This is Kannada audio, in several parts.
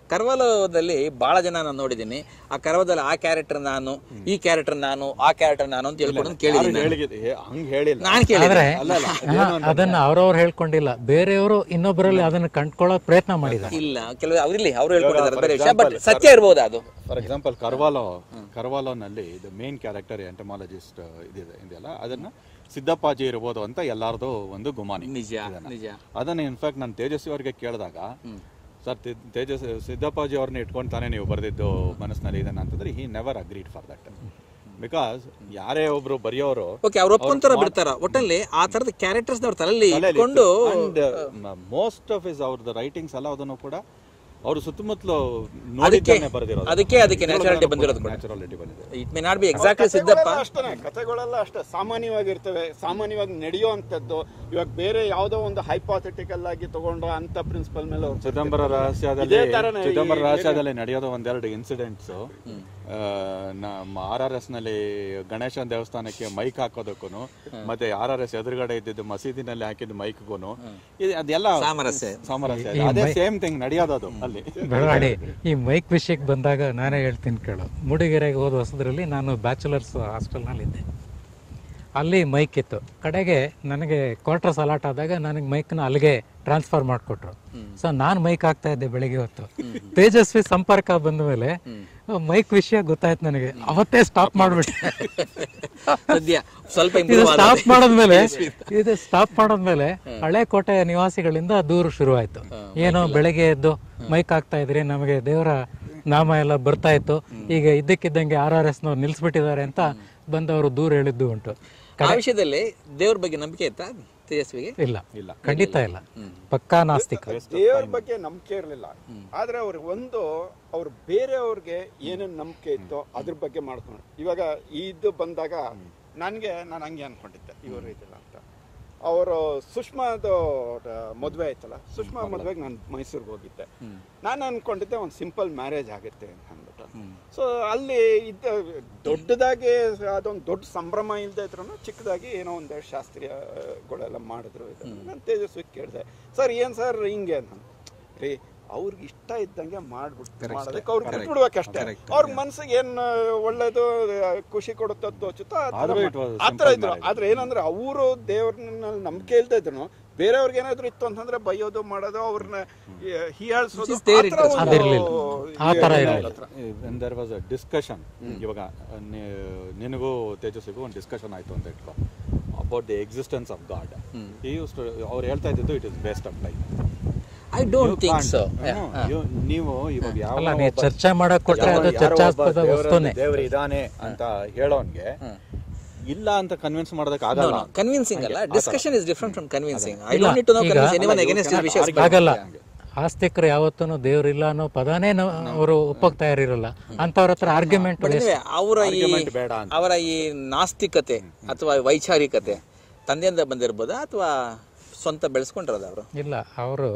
ಕರ್ವಾಲೋದಲ್ಲಿ ಬಹಳ ಜನ ನಾನು ನೋಡಿದ್ದೀನಿ ಆ ಕರ್ವದಲ್ಲಿ ಆ ಕ್ಯಾರೆಕ್ಟರ್ ನಾನು ಈ ಕ್ಯಾರೆಕ್ಟರ್ ನಾನು ಆ ಕ್ಯಾರೆಕ್ಟರ್ ನಾನು ಅಂತ ಹೇಳ್ಕೊಂಡು ಕೇಳಿದ್ದೀನಿ ನಾನು. ಹೇಳಿಗೆ- ಹೇ- ಹಂಗ್ ಹೇಳಿಲ್ಲ ನಾನು ಕೇಳಿದ್ರೆ ಆದ್ರೆ ಅಲ್ಲ ಅಲ್ಲ ಹಾ, ಅದನ್ನ ಅವ್ರವ್ರು ಹೇಳ್ಕೊಂಡಿಲ್ಲ ಬೇರೆಯವರು ಇನ್ನೊಬ್ಬರಲ್ಲಿ ಅದನ್ನ ಕಂಡ್ಕೊಳ್ಳೋಕ್ ಪ್ರಯತ್ನ ಮಾಡಿದ್ದಾರೆ ಇಲ್ಲ ಕೆಲವು ಅವ್ರಿಲ್ಲಿ ಅವರು ಹೇಳ್ಕೊಟ್ಟಿದ್ದಾರೆ ಬೇರೆ ವಿಷಯ ಬಟ್ ಸತ್ಯ ಇರ್ಬೋದು ಅದು ಫಾರ್ ಎಕ್ಸಾಂಪಲ್ ಕರ್ವಾಲೋ ಕರ್ವಾಲೋನಲ್ಲಿ ಇದು ಮೇನ್ ಕ್ಯಾರೆಕ್ಟರ್ ಎಂಟಮಾಲಜಿಸ್ಟ್ ಇದಿದೆ ಇದೆಯಲ್ಲ ಅದನ್ನ ಸಿದ್ದಪ್ಪಾಜಿ ಇರ್ಬೋದು ಅಂತ ಎಲ್ಲಾರ್ದು ಒಂದು ಗುಮಾನಿ ನಿಜ ನಿಜ ಅದನ್ನ ಇನ್ಫ್ಯಾಕ್ಟ್ ನಾನು ತೇಜಸ್ವಿ ಅವ್ರಿಗೆ ಕೇಳಿದಾಗ ಸರ್ ತೇಜಸ್ ಸಿದ್ದಪ್ಪಾಜಿ ಅವ್ರನ್ನ ಇಟ್ಕೊಂಡು ತಾನೇ ನೀವು ಬರೆದಿದ್ದು ಮನಸ್ಸಿನಲ್ಲಿ ಇದನ್ನ ಅಂತಂದ್ರೆ he never agreed for that because ಯಾರೇ ಒಬ್ರು ಬರೆಯೋರು ಓಕೆ ಅವ್ರು ಒಪ್ಕೊಂತಾರ ಬಿಡ್ತಾರ ಒಟ್ಟಲ್ಲಿ ಆ ತರದ ಕ್ಯಾರೆಕ್ಟರ್ಸ್ ಅವ್ರ ತಲೆಯಲ್ಲಿ ಇಟ್ಕೊಂಡು ಮೋಸ್ಟ್ ಆಫ್ ಇಸ್ ಅವ್ರದ್ದು ರೈಟಿಂಗ್ಸ್ ಎಲ್ಲ ಅದನ್ನು ಕೂಡ ಅವರು ಸುತ್ತಮುತ್ತಲು ಅದಕ್ಕೆ ನೋಡಿದ್ದಾನೆ ಬರೆದಿರೋದು ಅದಕ್ಕೆ ಅದಕ್ಕೆ ನ್ಯಾಚುರಾಲಿಟಿ ಬಂದಿರೋದು ಕೂಡ ನ್ಯಾಚುರಾಲಿಟಿ ಬಂದಿದೆ it may not be exactly Siddappa ಅಷ್ಟೇ ಕಥೆಗಳೆಲ್ಲ ಅಷ್ಟೇ ಸಾಮಾನ್ಯವಾಗಿರ್ತವೆ ಸಾಮಾನ್ಯವಾಗಿ ನಡೆಯುವಂಥದ್ದು ಇವಾಗ ಬೇರೆ ಯಾವುದೋ ಒಂದು ಹೈಪಾಥೆಟಿಕಲ್ ಆಗಿ ತಗೊಂಡು ಅಂತ ಪ್ರಿನ್ಸಿಪಲ್ ಮೇಲೆ ಅವ್ರು ಚಿದಂಬರ ರಹಸ್ಯದಲ್ಲಿ ಇದೇ ತರನೇ ಈ- ಚಿದಂಬರ ರಹಸ್ಯದಲ್ಲಿ ನಡೆಯೋದು ಒಂದೆರಡು ಇನ್ಸಿಡೆಂಟ್ಸ್ ನಮ್ಮ ಆರ್ ಆರ್ ಎಸ್ ನಲ್ಲಿ ಗಣೇಶನ ದೇವಸ್ಥಾನಕ್ಕೆ ಮೈಕ್ ಹಾಕೋದಕ್ಕೂ ಮತ್ತೆ ಆರ್ ಆರ್ ಎಸ್ ಎದುರುಗಡೆ ಇದ್ದಿದ್ದು ಮಸೀದಿನಲ್ಲಿ ಹಾಕಿದ ಮೈಕ್ಗೂ ಇದು ಅದೆಲ್ಲ ಸಾಮರಸ್ಯ. ಸಾಮರಸ್ಯ ಇದೆ. ಅದೇ ಸೇಮ್ ಥಿಂಗ್ ನಡೆಯೋದು ಅದು ಅಲ್ಲಿ ಬೆಳವಾಡಿ ಈ ಮೈಕ್ ವಿಷಯಕ್ಕೆ ಬಂದಾಗ ನಾನೇ ಹೇಳ್ತೀನಿ ಕೇಳು ಮೂಡಿಗೆರೆಗೆ ಹೋದ ಹೊಸದ್ರಲ್ಲಿ ನಾನು ಬ್ಯಾಚುಲರ್ಸ್ ಹಾಸ್ಟೆಲ್ನಲ್ಲಿ ಇದ್ದೆ ಅಲ್ಲಿ ಮೈಕ್ ಇತ್ತು ಕಡೆಗೆ ನನಗೆ ಕ್ವಾರ್ಟರ್ಸ್ ಅಲಾಟ್ ಆದಾಗ ನನಗೆ ಮೈಕ್ನ ಅಲ್ಲಿಗೆ ಟ್ರಾನ್ಸ್ಫರ್ ಮಾಡಿಕೊಟ್ರು ಸೊ ನಾನು ಮೈಕ್ ಹಾಕ್ತಾ ಇದ್ದೆ ಬೆಳಿಗ್ಗೆ ಹೊತ್ತು ತೇಜಸ್ವಿ ಸಂಪರ್ಕ ಬಂದ ಮೇಲೆ ಮೈಕ್ ವಿಷಯ ಗೊತ್ತಾಯ್ತು ನನಗೆ ಅವತ್ತೇ ಸ್ಟಾಪ್ ಮಾಡ್ಬಿಟ್ಟೆ ಸದ್ಯ ಸ್ವಲ್ಪ ಇದು ಇಂಪ್ರೂವ್ ಸ್ಟಾಪ್ ಮಾಡೋದ್ಮೇಲೆ ಇದು ಸ್ಟಾಪ್ ಮಾಡೋದ್ಮೇಲೆ ಹಳೆ ಕೋಟೆಯ ನಿವಾಸಿಗಳಿಂದ ದೂರು ಶುರುವಾಯ್ತು ಏನೋ ಬೆಳಗ್ಗೆ ಎದ್ದು ಮೈಕ್ ಹಾಕ್ತಾ ಇದ್ರಿ ನಮಗೆ ದೇವರ ನಾಮ ಎಲ್ಲ ಬರ್ತಾ ಇತ್ತು ಈಗ ಇದ್ದಕ್ಕಿದ್ದಂಗೆ ಆರ್ ಆರ್ ಎಸ್ ನವ್ರು ನಿಲ್ಸ್ಬಿಟ್ಟಿದ್ದಾರೆ ಅಂತ ಬಂದವರು ದೂರ ಹೇಳಿದ್ದು ಉಂಟು ಆ ವಿಷಯದಲ್ಲಿ ದೇವ್ರ ಬಗ್ಗೆ ನಂಬಿಕೆ ಇತ್ತಾ ತೇಜಸ್ವಿಗೆ ಇಲ್ಲ ಇಲ್ಲ ಖಂಡಿತ ಇಲ್ಲ ಪಕ್ಕಾ ನಾಸ್ತಿಕ ದೇವ್ರ ಬಗ್ಗೆ ನಂಬಿಕೆ ಇರಲಿಲ್ಲ ಆದ್ರೆ ಅವ್ರಿಗೆ ಒಂದು ಅವ್ರು ಬೇರೆಯವ್ರಿಗೆ ಏನೇನು ನಂಬಿಕೆ ಇತ್ತೋ ಅದ್ರ ಬಗ್ಗೆ ಮಾಡ್ಕೊಂಡು ಇವಾಗ ಇದು ಬಂದಾಗ ನನಗೆ ನಾನು ಹಂಗೆ ಅನ್ಕೊಂಡಿದ್ದೆ ಇವರು ಇದಿಲ್ಲ ಅಂತ ಅವರು ಸುಷ್ಮಾದು ಮದುವೆ ಆಯ್ತಲ್ಲ ಸುಷ್ಮಾ ಮದುವೆಗೆ ನಾನು ಮೈಸೂರಿಗೆ ಹೋಗಿದ್ದೆ ನಾನು ಅನ್ಕೊಂಡಿದ್ದೆ ಒಂದು ಸಿಂಪಲ್ ಮ್ಯಾರೇಜ್ ಆಗುತ್ತೆ ಅಂತ ಅಂದ್ಬಿಟ್ಟು ಸೊ ಅಲ್ಲಿ ಇದ್ದ ದೊಡ್ಡದಾಗಿ ಅದೊಂದು ದೊಡ್ಡ ಸಂಭ್ರಮ ಇಲ್ಲದೆ ಇದ್ರು ಚಿಕ್ಕದಾಗಿ ಏನೋ ಒಂದೆರಡು ಶಾಸ್ತ್ರೀಯಗಳೆಲ್ಲ ಮಾಡಿದ್ರು ಇದು ನಾನು ತೇಜಸ್ವಿ ಕೇಳಿದೆ ಸರ್ ಏನು ಸರ್ ಹಿಂಗೆ ಅಂತ ರೀ ಅವ್ರಿಗೆ ಇಷ್ಟ ಇದ್ದಂಗೆ ಮಾಡ್ಬಿಟ್ಟು ಮಾಡೋದಕ್ಕೆ ಅವ್ರಿಗೆ ಬಿಟ್ಬಿಡ್ಬೇಕಷ್ಟೇ ಅವ್ರ ಮನ್ಸಿಗೆ ಏನ್ ಒಳ್ಳೇದು ಖುಷಿ ಕೊಡುತ್ತೋ ತೋಚುತ್ತೋ ಆ ಥರ ಆದ್ರೂ it ಮಾಡ್- was ಆ ಥರ simple ಇದ್ರು marriage. ಆದ್ರೆ ಏನಂದ್ರೆ ಅವರು ದೇವ್ರನ್ನ ನಂಬಿಕೆ ಇಲ್ದೇ ಇದ್ರು ಬೇರೆಯವ್ರಿಗೆ ಏನಾದ್ರು ಇತ್ತು ಅಂತಂದ್ರೆ ಬೈಯೋದು ಮಾಡೋದು ಅವ್ರನ್ನ ಹೀಯಾಳ್ಸೋದು is their ಆ ಥರ ಒಂದು ಅದಿರ್ಲಿಲ್ಲ. ಆ ಥರ ಇದು ಇರಲಿಲ್ಲ. ಹತ್ರ. ದರ್ ವಾಸ್ ಅ ಡಿಸ್ಕಷನ್ ಇವಾಗ ನಿ- ನಿನಗೂ ತೇಜಸ್ವಿಗೂ ಒಂದು ಡಿಸ್ಕಷನ್ ಆಯ್ತು ಅಂತ ಇಟ್ಕೋ about the existence of God ಈ ಅವ್ರು ಹೇಳ್ತಾ ಇದ್ದಿದ್ದು it is based of life I don't think so ನೀವು ಇವಾಗ ಯಾವ ಅಲ್ಲ ನೀವು ಚರ್ಚೆ ಮಾಡಕ್ ಕೊಟ್ರೆ ಅದು ಚರ್ಚಾಸ್ಪದ ವಸ್ತುನೇ ದೇವರು ಇದಾನೆ ಅಂತ ಹೇಳೋನ್ಗೆ ಇಲ್ಲ ಅಂತ ಕನ್ವಿನ್ಸ್ ಮಾಡೋದಕ್ಕೆ ಆಗಲ್ಲ ಕನ್ವಿನ್ಸಿಂಗ್ ಅಲ್ಲ discussion is different from convincing I don't need to no convince anyone against this ವಿಷಯ ಆಗಲ್ಲ ಆಸ್ತಿಕರು ಯಾವತ್ತೂ ದೇವ್ರಿಲ್ಲ ಅನ್ನೋ ಪದಾನೇ ನಾವು- ಅವರು ಒಪ್ಪಕ್ ತಯಾರಿರಲ್ಲ ಅಂತವ್ರ ಹತ್ರ ಆರ್ಗ್ಯುಮೆಂಟ್ ಅವರ ಈ Argument ಬೇಡ ಅಂತ. ಅವರ ಈ ನಾಸ್ತಿಕತೆ ಅಥವಾ ವೈಚಾರಿಕತೆ ತಂದೆಯಿಂದ ಬಂದಿರ್ಬೋದಾ ಅಥವಾ ಸ್ವಂತ ಬೆಳೆಸ್ಕೊಂಡಿರೋದು ಅವರು ಇಲ್ಲ ಅವರು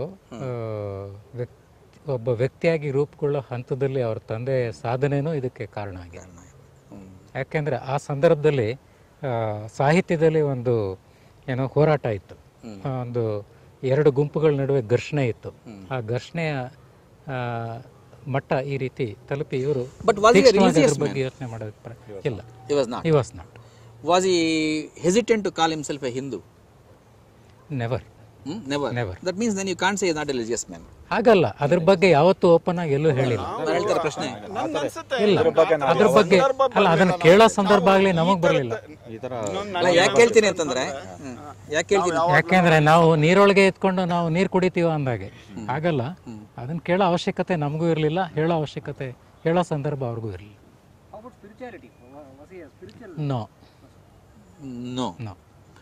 ಒಬ್ಬ ವ್ಯಕ್ತಿಯಾಗಿ ರೂಪುಗೊಳ್ಳೋ ಹಂತದಲ್ಲಿ ಅವ್ರ ತಂದೆ ಸಾಧನೆನೂ ಇದಕ್ಕೆ ಕಾರಣ ಆಗಿದೆ ಯಾಕೆಂದ್ರೆ ಆ ಸಂದರ್ಭದಲ್ಲಿ ಆ, ಸಾಹಿತ್ಯದಲ್ಲಿ ಒಂದು ಏನೋ ಹೋರಾಟ ಇತ್ತು ಆ, ಒಂದು ಎರಡು ಗುಂಪುಗಳ ನಡುವೆ ಘರ್ಷಣೆ ಇತ್ತು ಆ ಘರ್ಷಣೆಯ ಆ, ಮಟ್ಟ ಈ ರೀತಿ ತಲುಪಿ ಇವರು But was he a religious ಬಗ್ಗೆ ಯೋಚನೆ ಮಾಡೋದಕ್ಕೆ ಪ್ರ- ಇಲ್ಲ he was not he was not was he hesitant to call himself a Hindu never never Never. That means then you can't say not a religious man ಹಾಗಲ್ಲ ಅದ್ರ ಬಗ್ಗೆ ಯಾವತ್ತೂ ಓಪನ್ ಆಗಿ ಎಲ್ಲೂ ಹೇಳಿಲ್ಲ ನಾನು ಹೇಳ್ತಾರೆ ಪ್ರಶ್ನೆ ನನ್ಗ್ ಅನ್ಸುತ್ತೆ ಇಲ್ಲ ಅದ್ರ ಬಗ್ಗೆ ನಾವು ಅದ್ರ ಬಗ್ಗೆ ಸಂದರ್ಭ ಅಲ್ಲ ಅದನ್ನ ಬಂದಾಗ ಕೇಳೋ ನಾವು ಸಂದರ್ಭ ಆಗ್ಲಿ ಈ ನಮಗ್ ಥರದ- ಬರಲಿಲ್ಲ ಈ ತರ ಇನ್ನೊಂದು ಅಲ್ಲ ನಾನು ಯಾಕೆ ಹೇಳ್ತೀನಿ ಅಂತಂದ್ರೆ ಹ್ಮ್. ಯಾಕೆ ಹೇಳ್ತೀನಿ ಯಾಕೆಂದ್ರೆ ನಾವು ನೀರೊಳಗೆ ಎತ್ಕೊಂಡು ನಾವು ನೀರ್ ಕುಡಿತೀವ ಅಂದಾಗೆ ಆಗಲ್ಲ ಅದನ್ನ ಕೇಳೋ ಅವಶ್ಯಕತೆ ನಮಗೂ ಇರಲಿಲ್ಲ ಹೇಳೋ ಅವಶ್ಯಕತೆ ಹೇಳೋ ಸಂದರ್ಭ ಅವ್ರಿಗೂ ಇರಲಿಲ್ಲ no no no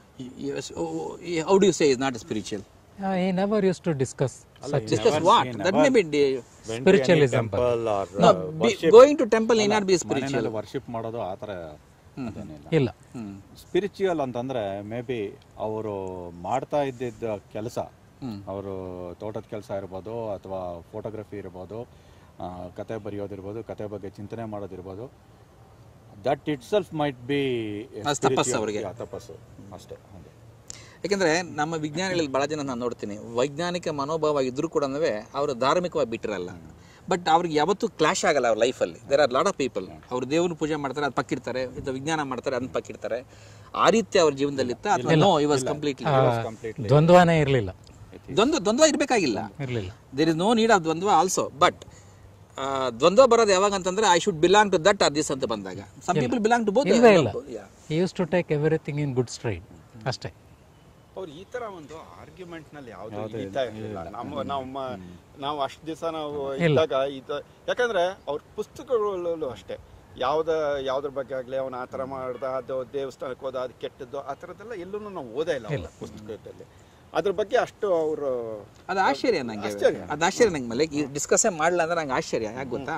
how do you say is not spiritual he never use to discuss discuss what that may be spiritualism going to temple he not be spiritual worship ಮಾಡೋದು ಆ ಥರ ಅದೇನಿಲ್ಲ ಇಲ್ಲ ಸ್ಪಿರಿಚುವಲ್ ಅಂತಂದ್ರೆ ಮೇ ಬಿ ಅವರು ಮಾಡ್ತಾ ಇದ್ದಿದ್ದ ಕೆಲಸ ಅವರು ತೋಟದ ಕೆಲಸ ಇರ್ಬೋದು ಅಥವಾ ಫೋಟೋಗ್ರಫಿ ಇರ್ಬೋದು ಆ, ಕತೆ ಬರೆಯೋದಿರ್ಬೋದು ಕತೆ ಬಗ್ಗೆ ಚಿಂತನೆ ಮಾಡೋದಿರ್ಬೋದು that itself might be ಅದು ತಪಸ್ಸು ಅವ್ರಿಗೆ. ತಪಸ್ಸು ಅಷ್ಟೇ ಹಾಗೆ ಯಾಕಂದ್ರೆ ನಮ್ಮ ವಿಜ್ಞಾನಿಗಳಲ್ಲಿ ಬಹಳ ಜನ ನಾನು ನೋಡ್ತೀನಿ ವೈಜ್ಞಾನಿಕ ಮನೋಭಾವ ಇದ್ರೂ ಕೂಡ ಅವರು ಧಾರ್ಮಿಕವಾಗಿ ಬಿಟ್ಟಿರಲ್ಲ ಬಟ್ ಅವ್ರಿಗೆ ಯಾವತ್ತೂ ಕ್ಲಾಶ್ ಆಗಲ್ಲ ಅವ್ರ ಲೈಫಲ್ಲಿ there are lot of people ಅವ್ರು ದೇವ್ರನ್ನ ಪೂಜೆ ಮಾಡ್ತಾರೆ ಅದು ಪಕ್ಕಿರ್ತಾರೆ ಇದು ವಿಜ್ಞಾನ ಮಾಡ್ತಾರೆ ಅದನ್ನ ಪಕ್ಕಿರ್ತಾರೆ ಆ ರೀತಿ ಅವ್ರ ಜೀವನದಲ್ಲಿತ್ತ ಅಥವಾ ನೋ ಇ ವಾಸ್ ಕಂಪ್ಲೀಟ್ಲಿ ದ್ವಂದ್ವನೇ ಇರಲಿಲ್ಲ ದ್ವಂದ್ವ ದ್ವಂದ್ವ ಇರಬೇಕಾಗಿಲ್ಲ ಇರಲಿಲ್ಲ there is no need of ದ್ವಂದ್ವ ಆಲ್ಸೋ ಬಟ್ ದ್ವಂದ್ವ ಬರೋದು ಯಾವಾಗ ಅಂತಂದ್ರೆ I should belong to that or this ಅಂತ ಬಂದಾಗ some people belong to both ಇಲ್ವೇ ಇಲ್ಲ use to take everything in good straight ಅಷ್ಟೇ ಅವ್ರು ಈ ತರ ಒಂದು ಆರ್ಗ್ಯುಮೆಂಟ್ ನಲ್ಲಿ ಯಾವ್ದು ಹಿಡಿತಾ ಇರ್ಲಿಲ್ಲ ನಮ್ಮ ನಾವು ಮ- ನಾವು ಅಷ್ಟು ದಿವಸ ನಾವು ಇದ್ದಾಗ ಇದು ಯಾಕಂದ್ರೆ ಅವ್ರ ಪುಸ್ತಕಗಳಲ್ಲೂ ಅಷ್ಟೇ ಯಾವ್ದ ಯಾವ್ದ್ರ ಬಗ್ಗೆ ಆಗ್ಲಿ ಅವನ ಆ ಥರ ಮಾಡ್ದ ಅದು ದೇವಸ್ಥಾನಕ್ಕೆ ಹೋದ ಅದು ಕೆಟ್ಟದ್ದು ಆ ಥರದ್ದೆಲ್ಲ ಎಲ್ಲೂ ನಾವು ಓದೇ ಇಲ್ಲ ಅವ್ರ ಪುಸ್ತಕದಲ್ಲಿ ಅದ್ರ ಬಗ್ಗೆ ಅಷ್ಟು ಅವರು ಅದು ಆಶ್ಚರ್ಯ ನಂಗೆ ಅದು ಆಶ್ಚರ್ಯ ನಂಗೆ ಮೇಲೆ ಡಿಸ್ಕಸ್ಸೇ ಮಾಡಲ್ಲ ಅಂದ್ರೆ ನಂಗೆ ಆಶ್ಚರ್ಯ ಯಾಕೆ ಗೊತ್ತಾ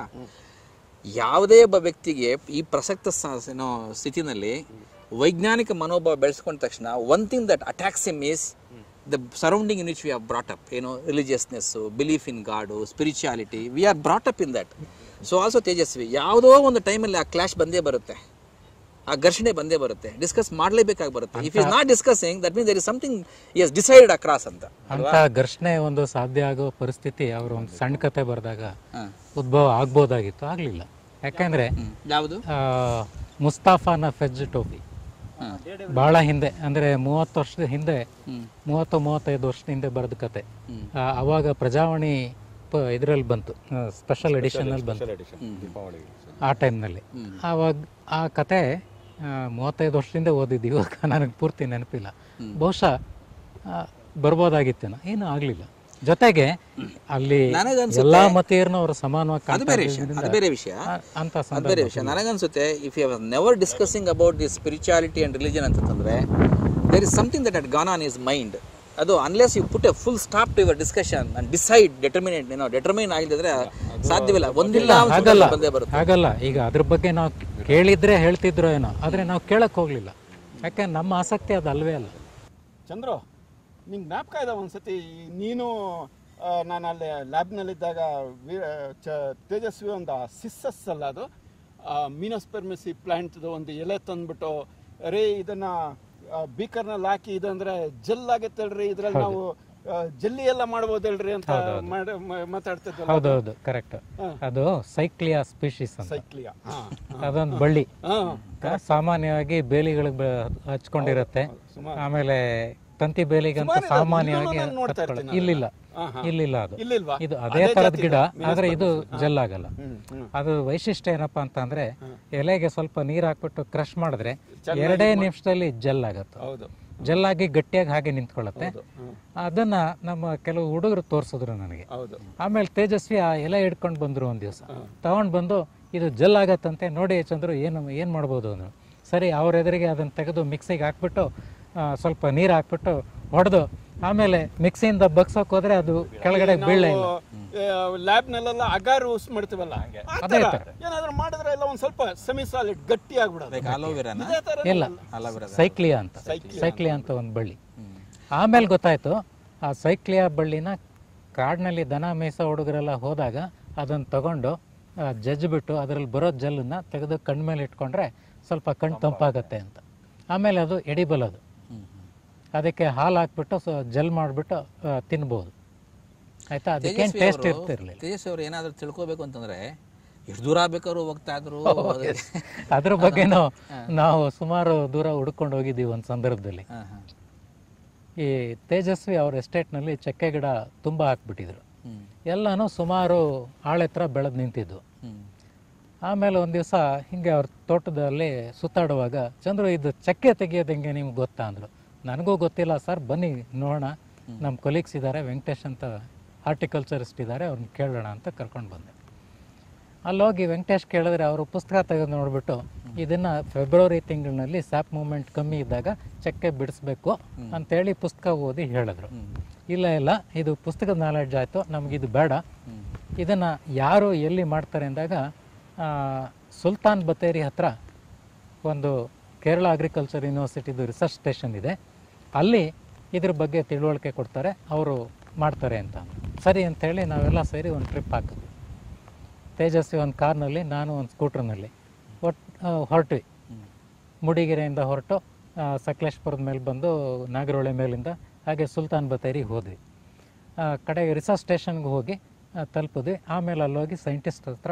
ಯಾವುದೇ ಒಬ್ಬ ವ್ಯಕ್ತಿಗೆ ಈ ಪ್ರಸಕ್ತ ಸ- ಏನೋ ಸ್ಥಿತಿನಲ್ಲಿ ವೈಜ್ಞಾನಿಕ ಮನೋಭಾವ ಬೆಳೆಸ್ಕೊಂಡ ತಕ್ಷಣ one thing that attacks em is the surrounding in which we are brought up ಏನೋ religiousness belief in God spirituality we are brought up in that so also Tejasvi ಯಾವುದೋ ಒಂದು ಟೈಮಲ್ಲಿ ಆ ಕ್ಲಾಶ್ ಬಂದೇ ಬರುತ್ತೆ ಆ ಘರ್ಷಣೆ ಬಂದೇ ಬರುತ್ತೆ ಡಿಸ್ಕಸ್ ಮಾಡಲೇಬೇಕಾಗಿ ಬರುತ್ತೆ if is not discussing that mean there is something is decided across ಅಂತ ಅಂತ ಘರ್ಷಣೆ ಒಂದು ಸಾಧ್ಯ ಆಗೋ ಪರಿಸ್ಥಿತಿ ಅವರು ಒಂದು ಸಣ್ಣ ಕತೆ ಬರೆದಾಗ ಉದ್ಭವ ಆಗ್ಬೋದಾಗಿತ್ತು ಆಗಲಿಲ್ಲ ಯಾಕಂದ್ರೆ ಯಾವುದು ಆ, ಮುಸ್ತಾಫಾನ ಫೆಜ್ ಟೋಪಿ ಬಹಳ ಹಿಂದೆ ಅಂದ್ರೆ ಮೂವತ್ತು ವರ್ಷದ ಹಿಂದೆ ಮೂವತ್ತು ಮೂವತ್ತೈದು ವರ್ಷದ ಹಿಂದೆ ಬರೆದ ಕತೆ ಆ, ಅವಾಗ ಪ್ರಜಾವಾಣಿ ಇದರಲ್ಲಿ ಬಂತು ಸ್ಪೆಷಲ್ ಎಡಿಷನ್ ಅಲ್ಲಿ ಬಂತು ದೀಪಾವಳಿಗೆ ಆ ಟೈಮ್ನಲ್ಲಿ ಆವಾಗ ಆ ಕತೆ ಆ, ಮೂವತ್ತೈದು ವರ್ಷದಿಂದ ಓದಿದ್ದು ಇವಾಗ ನನಗೆ ಪೂರ್ತಿ ನೆನಪಿಲ್ಲ ಬಹುಶಃ ಆ, ಬರ್ಬೋದಾಗಿತ್ತೇನೋ ಏನೂ ಆಗಲಿಲ್ಲ ಜೊತೆಗೆ ಅಲ್ಲಿ ಎಲ್ಲಾ ಮತೀಯರನ್ನು ಅವರು ಸಮಾನವಾಗಿ ಅದು ಬೇರೆ ವಿಷಯ ಅದು ಬೇರೆ ವಿಷಯ ಆ- ಅಂತ ಅದು ಬೇರೆ ವಿಷಯ ನನಗನ್ಸುತ್ತೆ if you never discussing about the spirituality and religion ಅಂತಂದ್ರೆ there is something that at gone on his mind ಅದು unless you put a full stop to your discussion and decide determinate ಏನೋ ಡೆಟರ್ಮಿನ್ ಆಗಿದ್ರೆ ಸಾಧ್ಯವಿಲ್ಲ ಒಂದಿಲ್ಲ ಒಂದು ಹಾಗಲ್ಲ ಸಂದರ್ಭ ಬಂದೇ ಬರುತ್ತೆ ಹಾಗಲ್ಲ ಈಗ ಅದ್ರ ಬಗ್ಗೆ ನಾವು ಕೇಳಿದ್ರೆ ಹೇಳ್ತಿದ್ರೋ ಏನೋ ಆದ್ರೆ ನಾವು ಕೇಳಕ್ ಹೋಗ್ಲಿಲ್ಲ ಯಾಕೆ ನಮ್ಮ ಆಸಕ್ತಿ ಅದು ಅಲ್ವೇ ಅಲ್ಲ ಚಂದ್ರು ನಿಂಗೆ ಜ್ಞಾಪಕ ಇದೆ ಒಂದ್ಸತಿ ನೀನು ಆ, ನಾನು ಅಲ್ಲಿ ಲ್ಯಾಬ್ನಲ್ಲಿದ್ದಾಗ ಚ ತೇಜಸ್ವಿ ಒಂದು ಸಿಸ್ಸಸ್ ಅಲ್ಲ ಅದು ಮೀನಸ್ಪರ್ಮಿಸಿ ಪ್ಲಾಂಟ್ದು ಒಂದು ಎಲೆ ತಂದ್ಬಿಟ್ಟು ರೇ ಇದನ್ನ ಬೀಕರ್ನಲ್ಲಿ ಹಾಕಿ ಇದಂದ್ರೆ ಜೆಲ್ ಆಗತ್ತಲ್ರಿ ಇದ್ರಲ್ಲಿ ನಾವು ಆ, ಜಲ್ಲಿ ಎಲ್ಲ ಮಾಡ್ಬೋದಲ್ರಿ ಅಂತ ಮಾಡ ಮ- ಮಾತಾಡ್ತಿದ್ವಲ್ಲ ಹೌದೌದು ಕರೆಕ್ಟ್ ಅದು ಸೈಕ್ಲಿಯಾ ಸ್ಪೀಶೀಸ್ ಅಂತ ಸೈಕ್ಲಿಯಾ ಹಾ ಅದೊಂದು ಬಳ್ಳಿ ಹಾ ಆ, ಸಾಮಾನ್ಯವಾಗಿ ಬೇಲಿಗಳಿಗೆ ಬ- ಹಚ್ಕೊಂಡಿರತ್ತೆ ಆಮೇಲೆ ತಂತಿ ಬೇಲಿಗಂತ ಸಾಮಾನ್ಯವಾಗಿ ನಾನು ನೋಡ್ತಾ ಹತ್ಕೊಳ್ಳೋ- ಇಲ್ಲಿಲ್ಲ ಹಾ, ಇಲ್ಲಿಲ್ಲ ಅದು ಇಲ್ಲಿಲ್ವಾ ಇದು ಅದೇ ತರದ ಗಿಡ ಆದ್ರೆ ಇದು ಜೆಲ್ ಆಗಲ್ಲ ಹ್ಮ್ ಹ್ಮ್ ಅದು ವೈಶಿಷ್ಟ್ಯ ಏನಪ್ಪಾ ಅಂತಂದ್ರೆ ಎಲೆಗೆ ಸ್ವಲ್ಪ ನೀರ್ ಹಾಕ್ಬಿಟ್ಟು ಕ್ರಶ್ ಮಾಡಿದ್ರೆ ಎರಡೇ ನಿಮಿಷದಲ್ಲಿ ಜೆಲ್ ಆಗತ್ತೆ ಹೌದು ಜೆಲ್ ಆಗಿ ಗಟ್ಟಿಯಾಗಿ ಹಾಗೆ ನಿಂತ್ಕೊಳ್ಳುತ್ತೆ ಅದನ್ನ ನಮ್ಮ ಕೆಲವು ಹುಡುಗರು ತೋರಿಸಿದ್ರು ನನಗೆ ಹೌದು ಆಮೇಲೆ ತೇಜಸ್ವಿ ಆ ಎಲೆ ಹಿಡ್ಕೊಂಡು ಬಂದ್ರು ಒಂದ್ ದಿವಸ ತಗೊಂಡ್ ಬಂದು ಇದು ಜೆಲ್ ಆಗತ್ತಂತೆ ನೋಡಿ ಚಂದ್ರು ಏನು ಏನ್ ಮಾಡ್ಬೋದು ಅಂದ್ರು ಸರಿ ಅವ್ರ ಎದುರಿಗೆ ಅದನ್ನ ತೆಗೆದು ಮಿಕ್ಸಿಗೆ ಹಾಕ್ಬಿಟ್ಟು ಆ, ಸ್ವಲ್ಪ ನೀರು ಹಾಕ್ಬಿಟ್ಟು ಹೊಡೆದು ಆಮೇಲೆ ಮಿಕ್ಸಿಯಿಂದ ಬಗ್ಸೋಕ್ ಹೋದ್ರೆ ಅದು ಕೆಳಗಡೆ ಬೀಳೇ ಇಲ್ಲ ಲ್ಯಾಬ್ನಲ್ಲೆಲ್ಲ ಅಗಾರು ಯೂಸ್ ಮಾಡ್ತೀವಲ್ಲ ಆ ಅದೇ ಥರ. ಥರ. ಏನಾದ್ರೂ ಮಾಡಿದ್ರೆ ಎಲ್ಲ ಒಂದ್ ಸ್ವಲ್ಪ ಸೆಮಿ ಸಾಲಿಡ್ ಗಟ್ಟಿ ಆಗ್ಬಿಡೋದು ಅಲೋವೆರಾನ ಇದೇ ಥರ ಇಲ್ಲ ಅಲೋವೆರಾ ಸೈಕ್ಲಿಯಾ ಅಂತ ಸೈಕ್ಲಿಯಾ ಅಂತ ಒಂದು ಬಳ್ಳಿ ಆಮೇಲೆ ಗೊತ್ತಾಯ್ತು ಆ ಸೈಕ್ಲಿಯಾ ಬಳ್ಳಿನ ಕಾಡಿನಲ್ಲಿ ದನ ಮೇಯ್ಸೋ ಹುಡುಗರೆಲ್ಲ ಹೋದಾಗ ಅದನ್ನ ತಗೊಂಡು ಆ, ಜಜ್ಜಿಬಿಟ್ಟು ಅದರಲ್ಲಿ ಬರೋ ಜಲ್ಲನ್ನ ತೆಗೆದು ಕಣ್ಮೇಲೆ ಇಟ್ಕೊಂಡ್ರೆ ಸ್ವಲ್ಪ ಕಣ್ಣು ತಂಪಾಗತ್ತೆ ಅಂತ ಆಮೇಲೆ ಅದು ಎಡಿಬಲ್ ಅದು ಅದಕ್ಕೆ ಹಾಲು ಹಾಕ್ಬಿಟ್ಟು ಸೊ ಜಲ್ ಮಾಡಿಬಿಟ್ಟು ತಿನ್ಬೋದು ಆಯ್ತಾ ಅದಕ್ಕೇನು ಟೇಸ್ಟ್ ಇರ್ತಿರ್ಲಿಲ್ಲ ತೇಜಸ್ವಿ ಅವರು ಏನಾದ್ರು ತಿಳ್ಕೊಬೇಕು ಅಂತಂದ್ರೆ ಎಷ್ಟು ದೂರ ಬೇಕಾದ್ರು ಹೋಗ್ತಾ ಇದ್ರು ಅದ್ರ ಬಗ್ಗೆನೂ ನಾವು ಸುಮಾರು ದೂರ ಹುಡ್ಕೊಂಡು ಹೋಗಿದ್ದೀವಿ ಒಂದು ಸಂದರ್ಭದಲ್ಲಿ ಹಾ, ಹಾ. ಈ ತೇಜಸ್ವಿ ಅವ್ರ ಎಸ್ಟೇಟ್ನಲ್ಲಿ ಚಕ್ಕೆ ಗಿಡ ತುಂಬ ಹಾಕ್ಬಿಟ್ಟಿದ್ರು ಹ್ಮ್. ಎಲ್ಲನೂ ಸುಮಾರು ಆಳೆತ್ರ ಬೆಳೆದು ನಿಂತಿದ್ವು ಹ್ಮ್. ಆಮೇಲೆ ಒಂದು ದಿವಸ ಹಿಂಗೆ ಅವ್ರ ತೋಟದಲ್ಲಿ ಸುತ್ತಾಡುವಾಗ ಚಂದ್ರು ಇದು ಚಕ್ಕೆ ತೆಗಿಯೋದು ಹೆಂಗೆ ನಿಮ್ಗೆ ಗೊತ್ತಾ ಅಂದರು ನನಗೂ ಗೊತ್ತಿಲ್ಲ ಸರ್ ಬನ್ನಿ ನೋಡೋಣ ನಮ್ಮ ಕೊಲೀಗ್ಸ್ ಇದ್ದಾರೆ ವೆಂಕಟೇಶ್ ಅಂತ ಹಾರ್ಟಿಕಲ್ಚರಿಸ್ಟ್ ಇದ್ದಾರೆ ಅವ್ರನ್ನ ಕೇಳೋಣ ಅಂತ ಕರ್ಕೊಂಡು ಬಂದೆ ಅಲ್ಲೋಗಿ ವೆಂಕಟೇಶ್ ಕೇಳಿದ್ರೆ ಅವರು ಪುಸ್ತಕ ತೆಗೆದು ನೋಡ್ಬಿಟ್ಟು ಇದನ್ನ ಫೆಬ್ರವರಿ ತಿಂಗಳಿನಲ್ಲಿ ಸ್ಯಾಪ್ ಮೂಮೆಂಟ್ ಕಮ್ಮಿ ಇದ್ದಾಗ ಚಕ್ಕೆ ಬಿಡಿಸ್ಬೇಕು ಅಂತೇಳಿ ಪುಸ್ತಕ ಓದಿ ಹೇಳಿದ್ರು ಇಲ್ಲ ಇಲ್ಲ ಇದು ಪುಸ್ತಕದ ನಾಲೆಡ್ಜ್ ಆಯಿತು ನಮಗಿದು ಬೇಡ ಇದನ್ನ ಯಾರು ಎಲ್ಲಿ ಮಾಡ್ತಾರೆ ಅಂದಾಗ ಆ, ಸುಲ್ತಾನ್ ಬತೇರಿ ಹತ್ರ ಒಂದು ಕೇರಳ ಅಗ್ರಿಕಲ್ಚರ್ ಯೂನಿವರ್ಸಿಟಿದು ರಿಸರ್ಚ್ ಸ್ಟೇಷನ್ ಇದೆ ಅಲ್ಲಿ ಇದ್ರ ಬಗ್ಗೆ ತಿಳುವಳಿಕೆ ಕೊಡ್ತಾರೆ ಅವರು ಮಾಡ್ತಾರೆ ಅಂತ ಸರಿ ಅಂತೇಳಿ ನಾವೆಲ್ಲ ಸೇರಿ ಒಂದು ಟ್ರಿಪ್ ಹಾಕಿದ್ವಿ ತೇಜಸ್ವಿ ಒಂದು ಕಾರ್ನಲ್ಲಿ ನಾನು ಒಂದು ಸ್ಕೂಟ್ರ್ನಲ್ಲಿ ಒಟ್ಟು ಹೊರಟ್ವಿ ಮುಡಿಗೆರೆಯಿಂದ ಹೊರಟು ಆ, ಸಕಲೇಶ್ಪುರದ ಮೇಲೆ ಬಂದು ನಾಗರಹೊಳೆ ಮೇಲಿಂದ ಹಾಗೆ ಸುಲ್ತಾನ್ ಬತೇರಿಗೆ ಹೋದ್ವಿ ಆ, ಕಡೆಗೆ ರಿಸರ್ಚ್ ಸ್ಟೇಷನ್ಗೆ ಹೋಗಿ ಆ, ತಲುಪಿದ್ವಿ ಆಮೇಲೆ ಅಲ್ಲೋಗಿ ಸೈಂಟಿಸ್ಟ್ ಹತ್ರ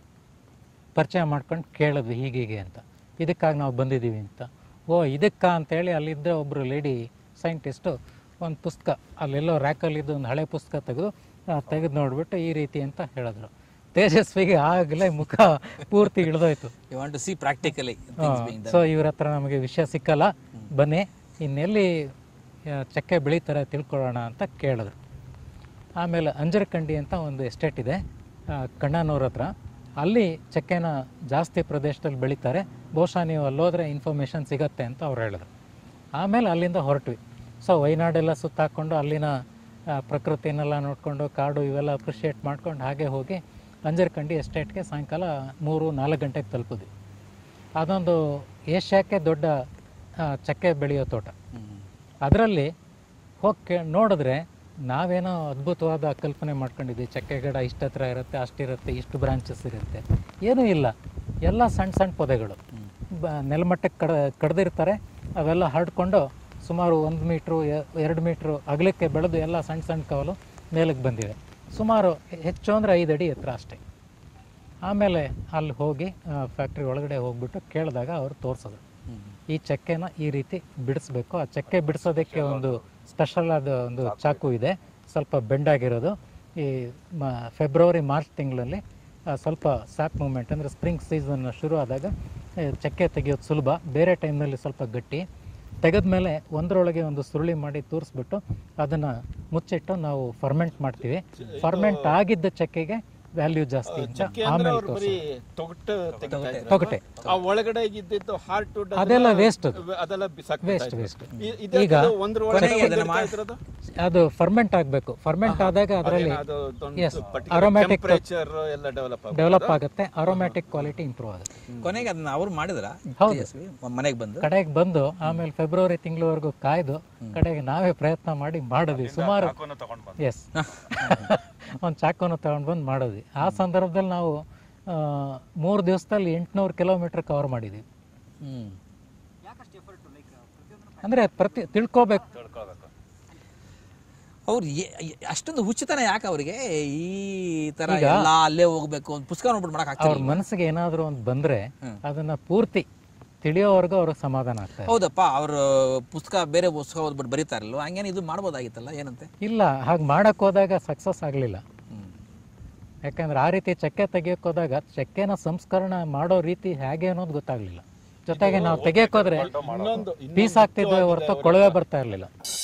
ಪರಿಚಯ ಮಾಡ್ಕೊಂಡು ಕೇಳಿದ್ವಿ ಹೀಗೀಗೆ ಅಂತ ಇದಕ್ಕಾಗಿ ನಾವು ಬಂದಿದ್ದೀವಿ ಅಂತ ಓ ಇದಕ್ಕಾ ಅಂತೇಳಿ ಅಲ್ಲಿದ್ದ ಒಬ್ಬರು ಲೇಡಿ ಸೈಂಟಿಸ್ಟು ಒಂದು ಪುಸ್ತಕ ಅಲ್ಲೆಲ್ಲೋ ರ್ಯಾಕಲ್ಲಿದ್ದು ಒಂದು ಹಳೆ ಪುಸ್ತಕ ತೆಗೆದು ತೆಗೆದು ನೋಡಿಬಿಟ್ಟು ಈ ರೀತಿ ಅಂತ ಹೇಳಿದ್ರು ತೇಜಸ್ವಿಗೆ ಆಗಲೇ ಮುಖ ಪೂರ್ತಿ ಇಳಿದೋಯ್ತು you want to see practically so ಇವ್ರ ಹತ್ರ ನಮಗೆ ವಿಷಯ ಸಿಕ್ಕಲ್ಲ ಬನ್ನಿ ಇನ್ನೆಲ್ಲಿ ಆ, ಚಕ್ಕೆ ಬೆಳೀತಾರೆ ತಿಳ್ಕೊಳ್ಳೋಣ ಅಂತ ಕೇಳಿದ್ರು ಆಮೇಲೆ ಅಂಜರಕಂಡಿ ಅಂತ ಒಂದು ಎಸ್ಟೇಟ್ ಇದೆ ಆ, ಕಣ್ಣನೂರ ಹತ್ರ ಅಲ್ಲಿ ಚಕ್ಕೆನ ಜಾಸ್ತಿ ಪ್ರದೇಶದಲ್ಲಿ ಬೆಳೀತಾರೆ ಬಹುಶಃ ನೀವು ಅಲ್ಲೋದ್ರೆ ಇನ್ಫಾರ್ಮೇಷನ್ ಸಿಗತ್ತೆ ಅಂತ ಅವ್ರು ಹೇಳಿದ್ರು ಆಮೇಲೆ ಅಲ್ಲಿಂದ ಹೊರಟ್ವಿ ಸೊ ವೈನಾಡೆಲ್ಲ ಸುತ್ತಾಕೊಂಡು ಅಲ್ಲಿನ ಆ, ಪ್ರಕೃತಿನೆಲ್ಲ ನೋಡಿಕೊಂಡು ಕಾಡು ಇವೆಲ್ಲ ಅಪ್ರಿಷಿಯೇಟ್ ಮಾಡ್ಕೊಂಡು ಹಾಗೆ ಹೋಗಿ ಅಂಜರ್ಕಂಡಿ ಎಸ್ಟೇಟ್ಗೆ ಸಾಯಂಕಾಲ ಮೂರು ನಾಲ್ಕು ಗಂಟೆಗೆ ತಲುಪಿದ್ವಿ ಅದೊಂದು ಏಷ್ಯಾಕ್ಕೆ ದೊಡ್ಡ ಆ, ಚಕ್ಕೆ ಬೆಳೆಯೋ ತೋಟ ಅದರಲ್ಲಿ ಹೋಗಿ ನೋಡಿದ್ರೆ ನಾವೇನೋ ಅದ್ಭುತವಾದ ಕಲ್ಪನೆ ಮಾಡ್ಕೊಂಡಿದ್ವಿ ಚಕ್ಕೆ ಗಿಡ ಇಷ್ಟು ಹತ್ರ ಇರುತ್ತೆ ಅಷ್ಟಿರುತ್ತೆ ಇಷ್ಟು ಬ್ರಾಂಚಸ್ ಇರುತ್ತೆ ಏನೂ ಇಲ್ಲ ಎಲ್ಲ ಸಣ್ಣ ಸಣ್ಣ ಪೊದೆಗಳು ಬ ನೆಲಮಟ್ಟಕ್ಕೆ ಕಡ ಕಡ್ದಿರ್ತಾರೆ ಅವೆಲ್ಲ ಹರಡ್ಕೊಂಡು ಸುಮಾರು ಒಂದು ಮೀಟ್ರು ಎ- ಎರಡು ಮೀಟ್ರು ಅಗಲಕ್ಕೆ ಬೆಳೆದು ಎಲ್ಲ ಸಣ್ಣ ಸಣ್ಣ ಕವಲು ಮೇಲಕ್ಕೆ ಬಂದಿದೆ ಸುಮಾರು ಹೆಚ್ಚು ಅಂದರೆ ಐದು ಅಡಿ ಎತ್ತರ ಅಷ್ಟೇ ಆಮೇಲೆ ಅಲ್ಲಿ ಹೋಗಿ ಫ್ಯಾಕ್ಟ್ರಿ ಒಳಗಡೆ ಹೋಗ್ಬಿಟ್ಟು ಕೇಳಿದಾಗ ಅವರು ತೋರಿಸಿದ್ರು ಈ ಚಕ್ಕೆನ ಈ ರೀತಿ ಬಿಡಿಸ್ಬೇಕು ಆ ಚಕ್ಕೆ ಬಿಡಿಸೋದಕ್ಕೆ ಒಂದು ಸ್ಪೆಷಲ್ ಆದ ಒಂದು ಚಾಕು ಇದೆ ಸ್ವಲ್ಪ ಬೆಂಡಾಗಿರೋದು ಈ ಮ ಫೆಬ್ರವರಿ ಮಾರ್ಚ್ ತಿಂಗಳಲ್ಲಿ ಆ, ಸ್ವಲ್ಪ ಸ್ಯಾಪ್ ಮೂಮೆಂಟ್ ಅಂದರೆ ಸ್ಪ್ರಿಂಗ್ ಸೀಸನ್ ಶುರು ಆದಾಗ ಆ, ಚಕ್ಕೆ ತೆಗೆಯೋದು ಸುಲಭ ಬೇರೆ ಟೈಮ್ನಲ್ಲಿ ಸ್ವಲ್ಪ ಗಟ್ಟಿ ತೆಗೆದ್ಮೇಲೆ ಒಂದರೊಳಗೆ ಒಂದು ಸುರುಳಿ ಮಾಡಿ ತೂರಿಸ್ಬಿಟ್ಟು ಅದನ್ನು ಮುಚ್ಚಿಟ್ಟು ನಾವು ಫರ್ಮೆಂಟ್ ಮಾಡ್ತೀವಿ ಫರ್ಮೆಂಟ್ ಆಗಿದ್ದ ಚಕ್ಕೆಗೆ ವ್ಯಾಲ್ಯೂ ಜಾಸ್ತಿ ಅಂತ ಚಕ್ಕೆ ಅಂದ್ರೆ ಆಮೇಲೆ ಅವ್ರು ಬರೀ ತೊಗಟು ತೆಗಿತಾ ಇದ್ರು. ತೊಗಟೆ ಆ ಒಳಗಡೆ ಇದ್ದಿದ್ದು ಹಾರ್ಟ್ ಅದೆಲ್ಲ ವೇಸ್ಟ್ ಅದೆಲ್ಲ ಬಿಸಾಕ್ತಾ ವೇಸ್ಟ್ ಇದ್ರು. ವೇಸ್ಟ್ ಇ- ಇದೇ ಈಗ ಅದು ಒಂದ್ರ ಒಳಗಡೆ ಕೊನೆಗೆ ಅದನ್ನ ಒಂದಿರ್ತಾ ಇದ್ರದು? ಅದು ಫರ್ಮೆಂಟ್ ಆಗಬೇಕು ಫರ್ಮೆಂಟ್ ಆದಾಗ ಅದರಲ್ಲಿ ಅದೇನೋ ಅದು ಒಂದು Yes, particular aromatic- temperature ಎಲ್ಲ ಡೆವಲಪ್ ಆಗುತ್ತೆ ಡೆವಲಪ್ ಆಗುತ್ತೆ ಅರೋಮ್ಯಾಟಿಕ್ ಕ್ವಾಲಿಟಿ ಇಂಪ್ರೂವ್ ಆಗುತ್ತೆ ಕೊನೆಗೆ ಅದನ್ನ ಅವ್ರು ಮಾಡಿದ್ರ ಮನೆಗೆ ಬಂದು ಕಡೆಗೆ ಬಂದು ಆಮೇಲೆ ಫೆಬ್ರವರಿ ತಿಂಗಳವರೆಗೂ ಕಾಯ್ದು ಕಡೆಗೆ ನಾವೇ ಪ್ರಯತ್ನ ಮಾಡಿ ಮಾಡಿದ್ವಿ ಸುಮಾರು ಎಸ್ ಒಂದು ಚಾಕುನ ತಗೊಂಡು ಬಂದು ಮಾಡಿದ್ವಿ ಆ ಸಂದರ್ಭದಲ್ಲಿ ನಾವು ಆ, ಮೂರು ದಿವಸದಲ್ಲಿ ಎಂಟುನೂರು ಕಿಲೋಮೀಟರ್ ಕವರ್ ಮಾಡಿದ್ವಿ ಹ್ಮ್ ಅಂದರೆ ಪ್ರತಿ ತಿಳ್ಕೊಬೇಕು ಅವ್ರು ಏ- ಏ- ಅಷ್ಟೊಂದು ಹುಚ್ಚುತನ ಯಾಕೆ ಅವ್ರಿಗೆ ಈ ತರ ಎಲ್ಲ ಅಲ್ಲೇ ಹೋಗ್ಬೇಕು ಒಂದು ಪುಸ್ತಕ ನೋಡ್ಬಿಟ್ಟು ಮಾಡಕ್ ಅವ್ರ ಆಗ್ತಿಲ್ಲ ಮನಸ್ಸಿಗೆ ಏನಾದರೂ ಒಂದು ಬಂದರೆ ಅದನ್ನು ಪೂರ್ತಿ ತಿಳಿಯೋವರೆಗೂ ಅವ್ರಿಗೆ ಸಮಾಧಾನ ಆಗ್ತದೆ ಹೌದಪ್ಪ ಅವ್ರು ಪುಸ್ತಕ ಬೇರೆ ಪುಸ್ತಕ ಓದ್ಬಿಟ್ಟು ಬರೀತಾರಲ್ವ ಹಂಗೇನು ಇದು ಮಾಡ್ಬೋದಾಗಿತ್ತಲ್ಲ ಏನಂತೆ ಇಲ್ಲ ಹಾಗೆ ಮಾಡಕ್ಕೆ ಹೋದಾಗ ಸಕ್ಸಸ್ ಆಗಲಿಲ್ಲ ಹ್ಮ್ ಯಾಕಂದ್ರೆ ಆ ರೀತಿ ಚಕ್ಕೆ ತೆಗಿಯಕ್ಕೆ ಹೋದಾಗ ಚಕ್ಕೆನ ಸಂಸ್ಕರಣ ಮಾಡೋ ರೀತಿ ಹೇಗೆ ಅನ್ನೋದು ಗೊತ್ತಾಗ್ಲಿಲ್ಲ ಜೊತೆಗೆ ನಾವು ತೆಗಿಯಕ್ಕೆ ಹೋದ್ರೆ ಇನ್ನೊಂದು ಪೀಸ್ ಆಗ್ತಿದ್ವಿ ಹೊರತು ಕೊಳವೆ ಬರ್ತಾ ಇರಲಿಲ್ಲ